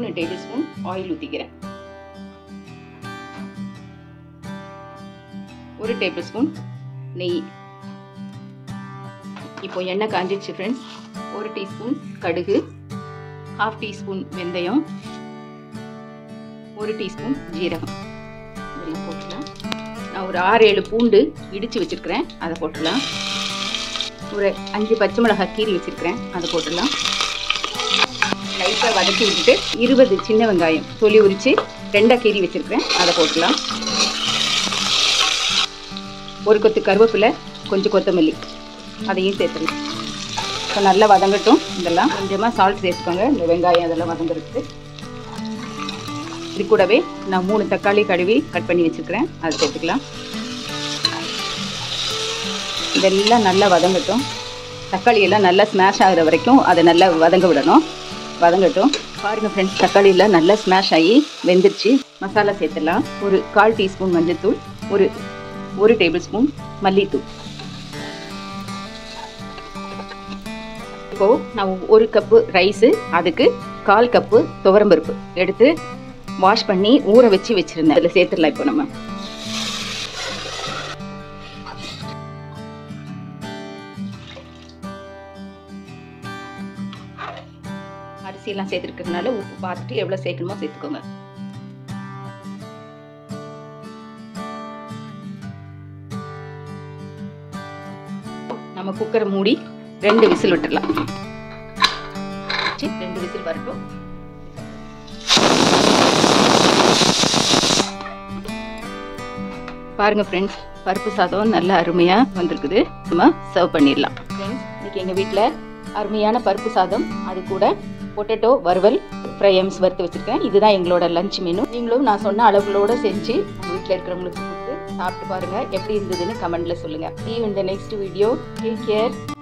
மூணு table spoon oil ஊற்றிக்கிறேன் ஒரு டேபிள் ஸ்பூன் நெய் இப்போ எண்ணெய் காஞ்சிச்சு ஃப்ரெண்ட்ஸ் ஒரு டீஸ்பூன் கடுகு ஹாஃப் டீஸ்பூன் வெந்தயம் ஒரு டீஸ்பூன் ஜீரகம் இதெல்லாம் போட்டுக்கலாம் நான் ஒரு ஆறு ஏழு பூண்டு இடித்து வச்சுருக்கிறேன் அதை போட்டுடலாம் ஒரு அஞ்சு பச்சை மிளகாய் கீரி வச்சுருக்கிறேன் அதை போட்டுடலாம் லைட்டாக வதக்கி விட்டுட்டு இருபது சின்ன வெங்காயம் தொலி உரித்து ரெண்டாக கீரி வச்சுருக்கிறேன் அதை போட்டுடலாம் ஒரு கொத்து கருவேப்பிலை கொஞ்சம் கொத்தமல்லி அதையும் சேர்த்துக்கலாம் இப்போ நல்லா வதங்கட்டும் இதெல்லாம் கொஞ்சமாக சால்ட் சேர்த்துக்கோங்க இந்த வெங்காயம் அதெல்லாம் வதங்குறதுக்கு இது கூடவே நான் மூணு தக்காளி கழுவி கட் பண்ணி வச்சுருக்கிறேன் அதை சேர்த்துக்கலாம் இதெல்லாம் நல்லா வதங்கட்டும் தக்காளி எல்லாம் நல்லா ஸ்மாஷ் ஆகுற வரைக்கும் அதை நல்லா வதங்க விடணும் வதங்கட்டும் பாருங்க ஃப்ரெண்ட்ஸ் தக்காளி எல்லாம் நல்லா ஸ்மாஷ் ஆகி வெந்துருச்சு மசாலா சேர்த்துடலாம் ஒரு கால் டீஸ்பூன் மஞ்சள்தூள் ஒரு ஒரு டேபிள் ஸ்பூன் மல்லித்தூள் இப்போ நான் ஒரு கப்பு ரைஸு அதுக்கு கால் கப்பு துவரம்பருப்பு எடுத்து வாஷ் பண்ணி ஊற வச்சு வச்சிருந்தேன் அதில் சேர்த்துடலாம் இப்போ நம்ம அரிசியெல்லாம் சேர்த்துருக்கிறதுனால உப்பு பார்த்துட்டு எவ்வளோ சேர்க்கணுமோ சேர்த்துக்கோங்க நம்ம குக்கரை மூடி ரெண்டு விசில் விட்டுடலாம் சரி, ரெண்டு விசில் வரட்டும் பாருங்க ஃப்ரெண்ட்ஸ் பருப்பு சாதம் நல்ல அருமையா வந்திருக்குது நம்ம சர்வ் பண்ணிடலாம் ஃப்ரெண்ட்ஸ் இன்னைக்கு எங்க வீட்டில் அருமையான பருப்பு சாதம் அது கூட பொட்டேட்டோ வறுவல் ஃப்ரை எம்ஸ் வறுத்து வச்சிருக்கேன் இதுதான் எங்களோட லஞ்ச் மெனு நீங்களும் நான் சொன்ன அளவுகளோட செஞ்சு உங்க வீட்டில் இருக்கிறவங்களுக்கு கொடுத்து சாப்பிட்டு பாருங்க எப்படி இருந்ததுன்னு கமெண்ட்ல சொல்லுங்க see you in the next video take care